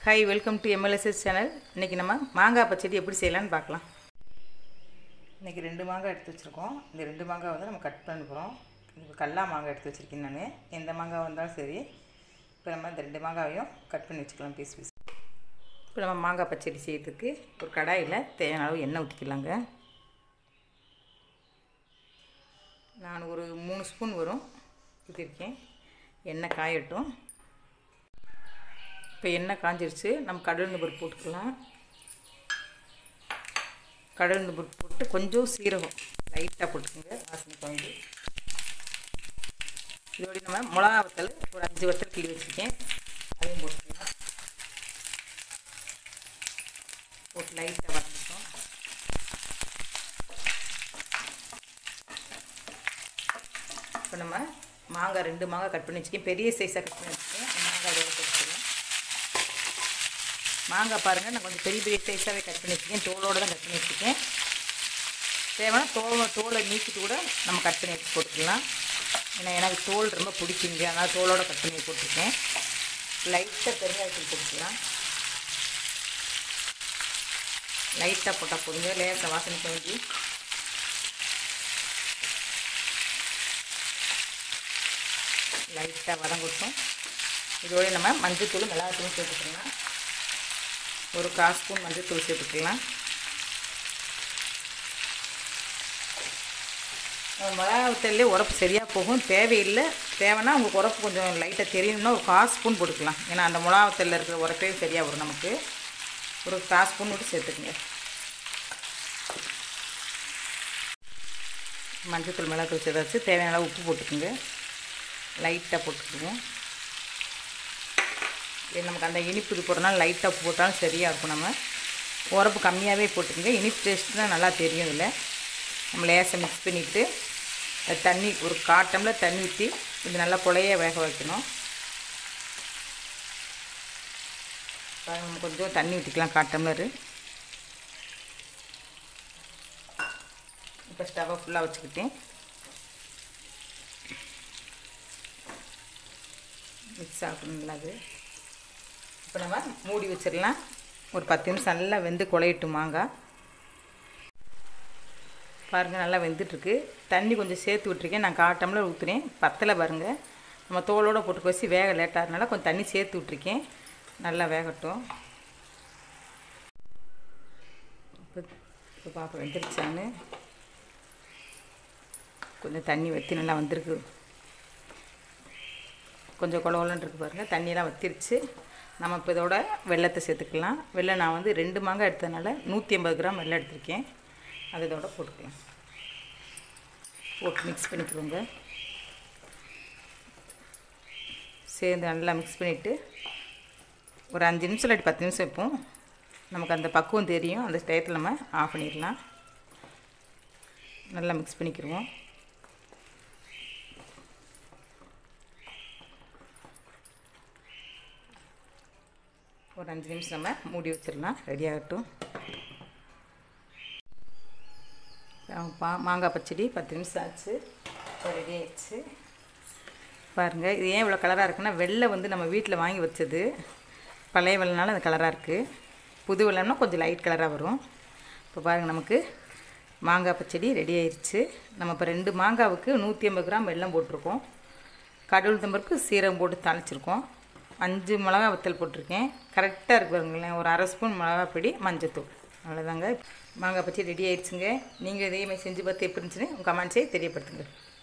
hi welcome to MLSS channel இன்றைக்கி நம்ம மாங்காய் பச்சடி எப்படி செய்யலான்னு பார்க்கலாம் இன்றைக்கி ரெண்டு மாங்காய் எடுத்து வச்சுருக்கோம் இந்த ரெண்டு மாங்காய் வந்து நம்ம கட் பண்ண போகிறோம் இப்போ கல்லா மாங்காய் எடுத்து வச்சுருக்கேன் நான் எந்த மாங்காய் வந்தாலும் சரி இப்போ நம்ம இந்த ரெண்டு மாங்காவையும் கட் பண்ணி வச்சுக்கலாம் பீஸ் பீஸ் இப்போ நம்ம மாங்காய் பச்சடி செய்யறதுக்கு ஒரு கடாயில் தேவையான அளவு எண்ணெய் ஊற்றிக்கலாங்க நான் ஒரு மூணு ஸ்பூன் வரும் ஊற்றிருக்கேன் எண்ணெய் காயட்டும் இப்போ எண்ணெய் காஞ்சிருச்சு நம்ம கடல் பருப்பு போட்டுக்கலாம் கடல் பருப்பு போட்டு கொஞ்சம் சீரகம் லைட்டாக போட்டுக்கோங்க வாசனை வந்து இதோட நம்ம மிளகா வத்தல் ஒரு அஞ்சு வத்தல் கிளி வச்சுருக்கேன் அதையும் போட்டுக்கலாம் போட்டு லைட்டாக வதங்கிட்டோம் இப்போ நம்ம மாங்காய் ரெண்டு மாங்காய் கட் பண்ணி வச்சுக்கேன் பெரிய சைஸாக கட் பண்ணி வச்சுக்கேன் மாங்காய் அதோட போட்டுக்கலாம் மாங்காய் பாருங்கள் நான் கொஞ்சம் பெரிய பெரிய சைஸாகவே கட் பண்ணி வச்சுக்கேன் தோலோடு தான் கட் பண்ணி வச்சுருக்கேன் தேவைன்னா தோலை தோலை நீக்கிட்டு கூட நம்ம கட் பண்ணி வச்சு போட்டுக்கலாம் ஏன்னா எனக்கு தோல் ரொம்ப பிடிக்குங்க அதனால் தோலோடு கட் பண்ணி போட்டிருக்கேன் லைட்டாக பெருங்காயத்தூள் போட்டுக்கலாம் லைட்டாக போட்டால் போடுங்க லேசாக வாசனை வேண்டி லைட்டாக வதங்கட்டும் இதோட நம்ம மஞ்சள்தூள் மிளகாத்தூள் சேர்த்துக்கலாம் ஒரு கால் ஸ்பூன் மஞ்சள்தூள் சேர்த்துக்கலாம் மிளகாத்தூள்லேயே உரப்பு சரியாக போகும் தேவையில்லை தேவைன்னா உங்களுக்கு உரப்பு கொஞ்சம் லைட்டாக தெரியணும்னா ஒரு கால் ஸ்பூன் போட்டுக்கலாம் ஏன்னா அந்த மிளகாத்தூளில் இருக்கிற உரப்பே சரியாக வரும் நமக்கு ஒரு கால் ஸ்பூன் மட்டும் சேர்த்துக்குங்க மஞ்சத்தூள் மிளகாத்தூள் சேர்த்தாச்சு தேவையான அளவு உப்பு போட்டுக்குங்க லைட்டாக போட்டுக்குவோம் இது நமக்கு அந்த இனிப்பு இது போடுறதுனால லைட்டாக உப்பு போட்டாலும் சரியாக இருக்கும் நம்ம உரப்பு கம்மியாகவே போட்டுக்கோங்க இனிப்பு டேஸ்ட் தான் நல்லா தெரியும் இதில் நம்ம லேசை மிக்ஸ் பண்ணிவிட்டு தண்ணி ஒரு காட்டமில் தண்ணி ஊற்றி இது நல்லா புளைய வேக வைக்கணும் நம்ம கொஞ்சம் தண்ணி ஊற்றிக்கலாம் காட்டம்லரு இப்போ ஸ்டவ்வை ஃபுல்லாக வச்சுக்கிட்டேன் மிக்ஸ் ஆகணும் நல்லா அது இப்போ நம்ம மூடி வச்சிடலாம் ஒரு பத்து நிமிஷம் நல்லா வெந்து குழையட்டும் மாங்காய் பாருங்கள் நல்லா வெந்துட்டுருக்கு தண்ணி கொஞ்சம் சேர்த்து விட்ருக்கேன் நான் காட்டமில் ஊற்றுறேன் பத்தலை பாருங்கள் நம்ம தோலோடு போட்டு கொசி வேக லேட்டாகிறதுனால கொஞ்சம் தண்ணி சேர்த்து விட்ருக்கேன் நல்லா வேகட்டும் இப்போ இப்போ பாப்பா வெந்துருச்சான்னு கொஞ்சம் தண்ணி வற்றி நல்லா வந்திருக்கு கொஞ்சம் குளகுலன்னு இருக்குது பாருங்கள் தண்ணியெல்லாம் வத்திருச்சு நம்ம இப்போ இதோட வெள்ளத்தை சேர்த்துக்கலாம் வெள்ளை நான் வந்து ரெண்டு மாங்காய் எடுத்ததுனால நூற்றி ஐம்பது கிராம் வெள்ளை எடுத்திருக்கேன் அதை இதோட போட்டுக்கலாம் போட்டு மிக்ஸ் பண்ணிக்கிறோங்க சேர்ந்து நல்லா மிக்ஸ் பண்ணிவிட்டு ஒரு அஞ்சு நிமிஷம் இல்லாட்டி பத்து நிமிஷம் வைப்போம் நமக்கு அந்த பக்குவம் தெரியும் அந்த டயத்தில் நம்ம ஆஃப் பண்ணிடலாம் நல்லா மிக்ஸ் பண்ணிக்கிடுவோம் ஒரு அஞ்சு நிமிஷம் நம்ம மூடி வச்சிடலாம் ரெடி ஆகட்டும் பா மாங்காய் பச்சடி பத்து நிமிஷம் ஆச்சு இப்போ ரெடி ஆயிடுச்சு பாருங்கள் இது ஏன் இவ்வளோ கலராக இருக்குன்னா வெள்ளை வந்து நம்ம வீட்டில் வாங்கி வச்சது பழைய வெள்ளைனால அந்த கலராக இருக்குது புது வெள்ளம்னா கொஞ்சம் லைட் கலராக வரும் இப்போ பாருங்கள் நமக்கு மாங்காய் பச்சடி ரெடி ஆயிடுச்சு நம்ம இப்போ ரெண்டு மாங்காவுக்கு நூற்றி ஐம்பது கிராம் வெல்லம் போட்டிருக்கோம் கடவுள் தம்பருக்கு சீரகம் போட்டு தாளிச்சிருக்கோம் அஞ்சு மிளகா வத்தல் போட்டிருக்கேன் கரெக்டாக இருக்கு பாருங்களேன் ஒரு அரை ஸ்பூன் மிளகா பொடி மஞ்சத்தூள் அவ்வளோதாங்க மாங்காய் பச்சடி ரெடி ஆயிடுச்சுங்க நீங்கள் இதே மாதிரி செஞ்சு பார்த்து எப்படி இருந்துச்சுன்னு உங்கள் கமெண்ட்ஸே தெரியப்படுத்துங்க